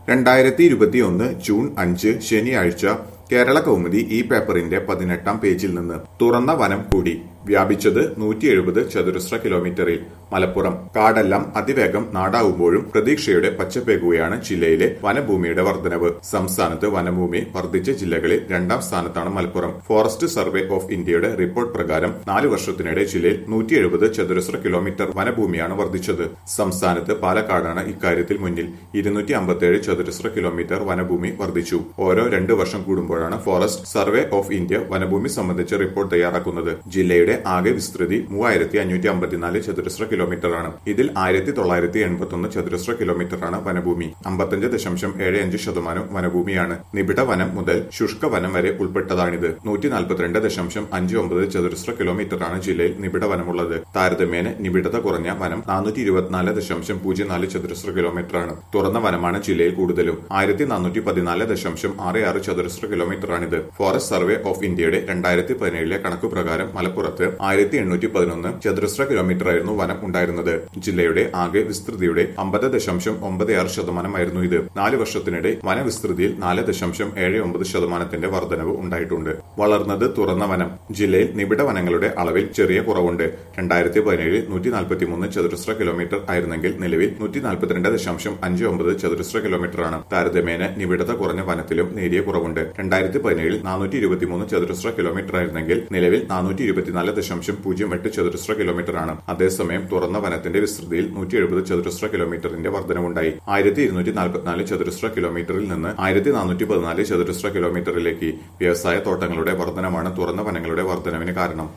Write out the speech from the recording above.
രണ്ടായിരത്തി ഇരുപത്തിയൊന്ന് ജൂൺ അഞ്ച് ശനിയാഴ്ച കേരള കൗമുദി ഈ പേപ്പറിന്റെ പതിനെട്ടാം പേജിൽ നിന്ന് തുറന്ന വനം കൂടി വ്യാപിച്ചത് നൂറ്റി എഴുപത് ചതുരശ്ര കിലോമീറ്ററിൽ മലപ്പുറം കാടെല്ലാം അതിവേഗം നാടാവുമ്പോഴും പ്രതീക്ഷയുടെ പച്ചപ്പേകുകയാണ് ജില്ലയിലെ വനഭൂമിയുടെ വർധനവ് സംസ്ഥാനത്ത് വനഭൂമി വർദ്ധിച്ച ജില്ലകളിൽ രണ്ടാം സ്ഥാനത്താണ് മലപ്പുറം ഫോറസ്റ്റ് സർവേ ഓഫ് ഇന്ത്യയുടെ റിപ്പോർട്ട് പ്രകാരം നാല് വർഷത്തിനിടെ ജില്ലയിൽ നൂറ്റി എഴുപത് ചതുരശ്ര കിലോമീറ്റർ വനഭൂമിയാണ് വർദ്ധിച്ചത് സംസ്ഥാനത്ത് പാലക്കാടാണ് ഇക്കാര്യത്തിൽ മുന്നിൽ ഇരുന്നൂറ്റി അമ്പത്തിയേഴ് ചതുരശ്ര കിലോമീറ്റർ വനഭൂമി വർദ്ധിച്ചു ഓരോ രണ്ട് വർഷം കൂടുമ്പോഴാണ് ഫോറസ്റ്റ് സർവേ ഓഫ് ഇന്ത്യ വനഭൂമി സംബന്ധിച്ച റിപ്പോർട്ട് തയ്യാറാക്കുന്നത് ജില്ലയുടെ ആകെ വിസ്തൃതി മൂവായിരത്തി അഞ്ഞൂറ്റി അമ്പത്തിനാല് ചതുരശ്ര കിലോമീറ്ററാണ് ഇതിൽ ആയിരത്തി തൊള്ളായിരത്തി എൺപത്തി ഒന്ന് ചതുരശ്ര കിലോമീറ്ററാണ് വനഭൂമി അമ്പത്തഞ്ച് ദശാംശം ഏഴ് അഞ്ച് ശതമാനം വനഭൂമിയാണ് നിബിഡ വനം മുതൽ ശുഷ്ക വനം വരെ ഉൾപ്പെട്ടതാണിത് നൂറ്റി നാൽപ്പത്തിരണ്ട് ദശാംശം അഞ്ച് ഒമ്പത് ചതുരശ്ര കിലോമീറ്ററാണ് ജില്ലയിൽ നിബിഡ വനമുള്ളത് താരതമ്യേന നിബിഡത കുറഞ്ഞ വനം നാനൂറ്റി ഇരുപത്തിനാല് ദശാംശം പൂജ്യം നാല് ചതുരശ്ര കിലോമീറ്ററാണ് തുറന്ന വനമാണ് ജില്ലയിൽ കൂടുതലും ആയിരത്തി നാനൂറ്റി പതിനാല് ദശാംശം ആറ് ആറ് ചതുരശ്ര കിലോമീറ്ററാണിത് ഫോറസ്റ്റ് സർവേ ഓഫ് ഇന്ത്യയുടെ രണ്ടായിരത്തി പതിനേഴിലെ കണക്കു പ്രകാരം മലപ്പുറത്ത് ആയിരത്തി എണ്ണൂറ്റി പതിനൊന്ന് ചതുരശ്ര കിലോമീറ്റർ ആയിരുന്നു വനം ഉണ്ടായിരുന്നത് ജില്ലയുടെ ആകെ വിസ്തൃതിയുടെ അമ്പത് ദശാംശം ഒമ്പത് ആറ് ശതമാനമായിരുന്നു ഇത് നാല് വർഷത്തിനിടെ വനവിസ്തൃതിയിൽ നാല് ദശാംശം ഏഴ് ഒമ്പത് ശതമാനത്തിന്റെ വർധനവ് ഉണ്ടായിട്ടുണ്ട് വളർന്നത് തുറന്ന വനം ജില്ലയിൽ നിബിഡ വനങ്ങളുടെ അളവിൽ ചെറിയ കുറവുണ്ട് രണ്ടായിരത്തി പതിനേഴിൽ നൂറ്റി നാൽപ്പത്തി മൂന്ന് ചതുരശ്ര കിലോമീറ്റർ ആയിരുന്നെങ്കിൽ നിലവിൽ നൂറ്റി നാൽപ്പത്തിരണ്ട് ദശാംശം അഞ്ച് ഒമ്പത് ചതുരശ്ര കിലോമീറ്ററാണ് താരതമ്യേന നിബിഡത കുറഞ്ഞ വനത്തിലും നേരിയ കുറവുണ്ട് രണ്ടായിരത്തി പതിനേഴിൽ നാനൂറ്റി ഇരുപത്തിമൂന്ന് ചതുരശ്ര കിലോമീറ്റർ ആയിരുന്നെങ്കിൽ നിലവിൽ നാനൂറ്റി ഇരുപത്തിനാല് ദശാംശം പൂജ്യം എട്ട് ചതുരശ്ര കിലോമീറ്ററാണ് അതേസമയം തുറന്ന വനത്തിന്റെ വിസ്തൃതിയിൽ നൂറ്റി എഴുപത് ചതുരശ്ര കിലോമീറ്ററിന്റെ വർധനവുണ്ടായി ആയിരത്തി ഇരുന്നൂറ്റി നാൽപ്പത്തിനാല് ചതുരശ്ര കിലോമീറ്ററിൽ നിന്ന് ആയിരത്തി നാനൂറ്റി പതിനാല് ചതുരശ്ര കിലോമീറ്ററിലേക്ക് വ്യവസായ തോട്ടങ്ങളുടെ വർധനമാണ് തുറന്ന വനങ്ങളുടെ വർധനവിന് കാരണം